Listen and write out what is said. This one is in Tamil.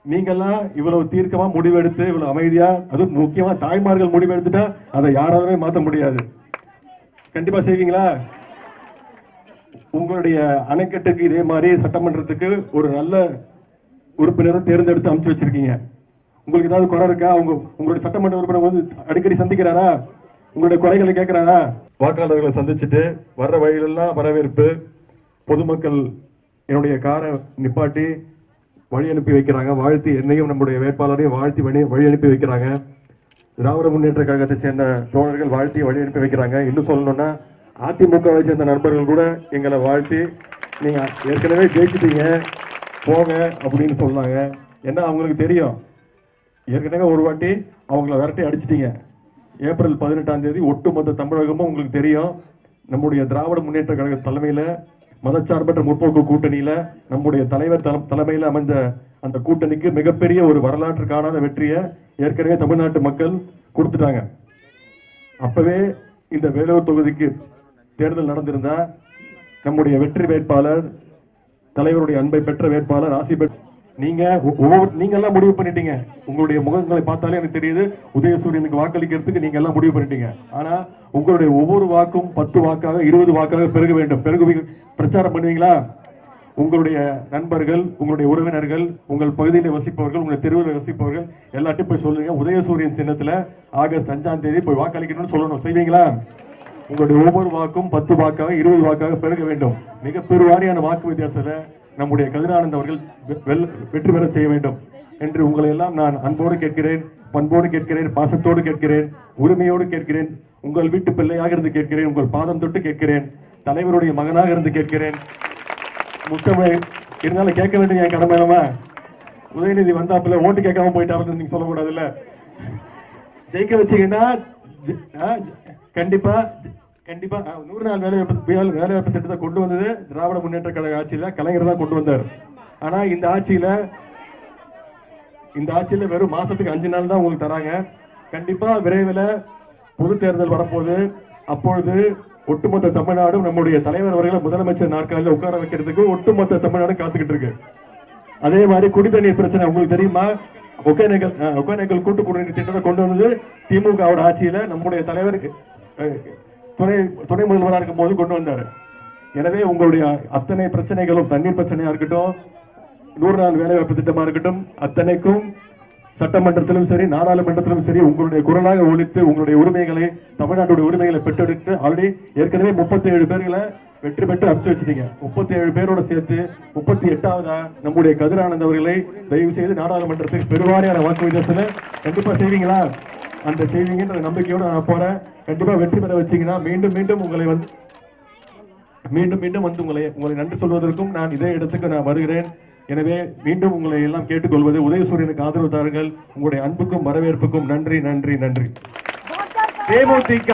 நீங்கெல்லாம் இவ்வளவு தீர்க்கமா முடிவெடுத்து இவ்வளவு அமைதியா அதுவும் முக்கியமா தாய்மார்கள் முடிவெடுத்துட்டா அதை யாராலுமே மாத்த முடியாது கண்டிப்பா செய்வீங்களா உங்களுடைய அணைக்கட்டுக்கு இதே மாதிரி சட்டமன்றத்துக்கு ஒரு நல்ல உறுப்பினரை தேர்ந்தெடுத்து அனுப்பிச்சு வச்சிருக்கீங்க உங்களுக்கு ஏதாவது குறை இருக்கா உங்க உங்களுடைய சட்டமன்ற உறுப்பினர் வந்து அடிக்கடி சந்திக்கிறாரா உங்களுடைய குறைகளை கேட்கிறாரா வாக்காளர்களை சந்திச்சுட்டு வர்ற வழியிலெல்லாம் வரவேற்பு பொதுமக்கள் என்னுடைய காரை நிப்பாட்டி வழி அனுப்பி வைக்கிறாங்க வாழ்த்தி என்னையும் நம்முடைய வேட்பாளரையும் வாழ்த்தி வழி வழி அனுப்பி வைக்கிறாங்க திராவிட முன்னேற்ற கழகத்தை சேர்ந்த தோழர்கள் வாழ்த்தி வழி அனுப்பி வைக்கிறாங்க இன்னும் சொல்லணும்னா அதிமுகவை சேர்ந்த நண்பர்கள் கூட எங்களை வாழ்த்தி நீங்க ஏற்கனவே ஜெயிச்சிட்டீங்க போங்க அப்படின்னு சொன்னாங்க ஏன்னா அவங்களுக்கு தெரியும் ஏற்கனவே ஒரு வாட்டி அவங்கள விரட்டி அடிச்சிட்டீங்க ஏப்ரல் பதினெட்டாம் தேதி ஒட்டுமொத்த தமிழகமும் உங்களுக்கு தெரியும் நம்முடைய திராவிட முன்னேற்ற கழக தலைமையில மதச்சார்பற்ற முற்போக்கு கூட்டணியில நம்முடைய தலைவர் தல- தலைமையில அமைந்த அந்த கூட்டணிக்கு மிகப்பெரிய ஒரு வரலாற்று காணாத வெற்றியை ஏற்கனவே தமிழ்நாட்டு மக்கள் கொடுத்துட்டாங்க அப்பவே இந்த வேலூர் தொகுதிக்கு தேர்தல் நடந்திருந்தா நம்முடைய வெற்றி வேட்பாளர் தலைவருடைய அன்பை பெற்ற வேட்பாளர் ஆசி பெற்ற நீங்க ஒ- ஒவ்வொரு நீங்க எல்லாம் முடிவு பண்ணிட்டீங்க உங்களுடைய முகங்களை பார்த்தாலே எனக்கு தெரியுது உதயசூரியனுக்கு வாக்களிக்கிறதுக்கு நீங்க எல்லாம் முடிவு பண்ணிட்டீங்க ஆனா உங்களுடைய ஒவ்வொரு வாக்கும் பத்து வாக்காக இருபது வாக்காக பெருக வேண்டும் பெருகு பிரச்சாரம் பண்ணுவீங்களா உங்களுடைய நண்பர்கள் உங்களுடைய உறவினர்கள் உங்கள் பகுதியில் வசிப்பவர்கள் உங்கள் தெருவில் வசிப்பவர்கள் எல்லாத்தையும் போய் சொல்லுங்க உதயசூரியன் சின்னத்துல ஆகஸ்ட் அஞ்சாம் தேதி போய் வாக்களிக்கணும்னு சொல்லணும் செய்வீங்களா உங்களுடைய ஒவ்வொரு வாக்கும் பத்து வாக்காக இருபது வாக்காக பெருக வேண்டும் மிக பெருவாரியான வாக்கு வித்தியாசத்துல நம்முடைய கதிரானந்த் அவர்கள் வெ- வெல்- வெற்றி பெற செய்ய வேண்டும் என்று உங்களை எல்லாம் நான் அன்போடு கேட்கிறேன் பண்போடு கேட்கிறேன் பாசத்தோடு கேட்கிறேன் உரிமையோடு கேட்கிறேன் உங்கள் வீட்டு பிள்ளையாக இருந்து கேட்கிறேன் உங்கள் பாதம் தொட்டு கேட்கிறேன் தலைவருடைய மகனாக இருந்து கேட்கிறேன் முத்தமிழ் இருந்தாலும் கேட்க வேண்டிய என் கடமை நம்ம உதயநிதி வந்தாப்புல ஓட்டு கேட்காம போயிட்டாருன்னு நீங்க சொல்லக்கூடாதுல்ல ஜெயிக்க வச்சீங்கன்னா ஜ- ஆ, ஜ- கண்டிப்பா ஜ- கண்டிப்பா ஆ, நூறு நாள் வேலை வாய்ப்பு வேலை வாய்ப்பு திட்டத்தை கொண்டு வந்தது திராவிட முன்னேற்ற கழக ஆட்சியில கலைஞர் தான் கொண்டு வந்தார் ஆனா இந்த ஆட்சியில இந்த ஆட்சியில வெறும் மாசத்துக்கு அஞ்சு நாள் தான் உங்களுக்கு தராங்க கண்டிப்பா விரைவில் பொது தேர்தல் வரப்போகுது அப்பொழுது ஒட்டுமொத்த தமிழ்நாடும் நம்முடைய தலைவர் அவர்களை முதலமைச்சர் நாற்காலியில் உட்கார வைக்கிறதுக்கு ஒட்டுமொத்த தமிழ்நாடு காத்துக்கிட்டு இருக்கு அதே மாதிரி குடித்தண்ணீர் பிரச்சனை உங்களுக்கு தெரியுமா ஒகேனக்கல் அஹ், ஒகேனக்கல் கூட்டு குடிநீர் திட்டத்தை கொண்டு வந்தது திமுகவோட ஆட்சியில நம்முடைய தலைவர் அஹ், துணை துணை முதல்வராக இருக்கும் போது கொண்டு வந்தாரு எனவே உங்களுடைய அத்தனை பிரச்சனைகளும் தண்ணீர் பிரச்சனையா இருக்கட்டும் நூறு நாள் வேலைவாய்ப்பு திட்டமா இருக்கட்டும் அத்தனைக்கும் சட்டமன்றத்திலும் சரி நாடாளுமன்றத்திலும் சரி உங்களுடைய குரலாக ஒழித்து உங்களுடைய உரிமைகளை தமிழ்நாட்டுடைய உரிமைகளை பெற்றெடுத்து ஆல்ரெடி ஏற்கனவே முப்பத்தி ஏழு பேர்களை வெற்றி பெற்று அனுப்பிச்சு வச்சிட்டீங்க முப்பத்தி ஏழு பேரோட சேர்த்து முப்பத்தி எட்டாவதா நம்முடைய கதிரானந்த் அவர்களை தயவு செய்து நாடாளுமன்றத்துக்கு பெருவாரியான வாக்கு வித்தியாசத்துல கண்டிப்பா செய்வீங்களா அந்த செய்வீங்கன்ற நம்பிக்கையோட நான் போறேன் கண்டிப்பா வெற்றி பெற வச்சீங்கன்னா மீண்டும் மீண்டும் உங்களை வந்து மீண்டும் மீண்டும் வந்து உங்களை உங்களை நன்றி சொல்வதற்கும் நான் இதே இடத்துக்கு நான் வருகிறேன் எனவே மீண்டும் உங்களை எல்லாம் கேட்டுக்கொள்வது உதயசூரியனுக்கு ஆதரவு தாருங்கள் உங்களுடைய அன்புக்கும் வரவேற்புக்கும் நன்றி நன்றி நன்றி தேமுதிக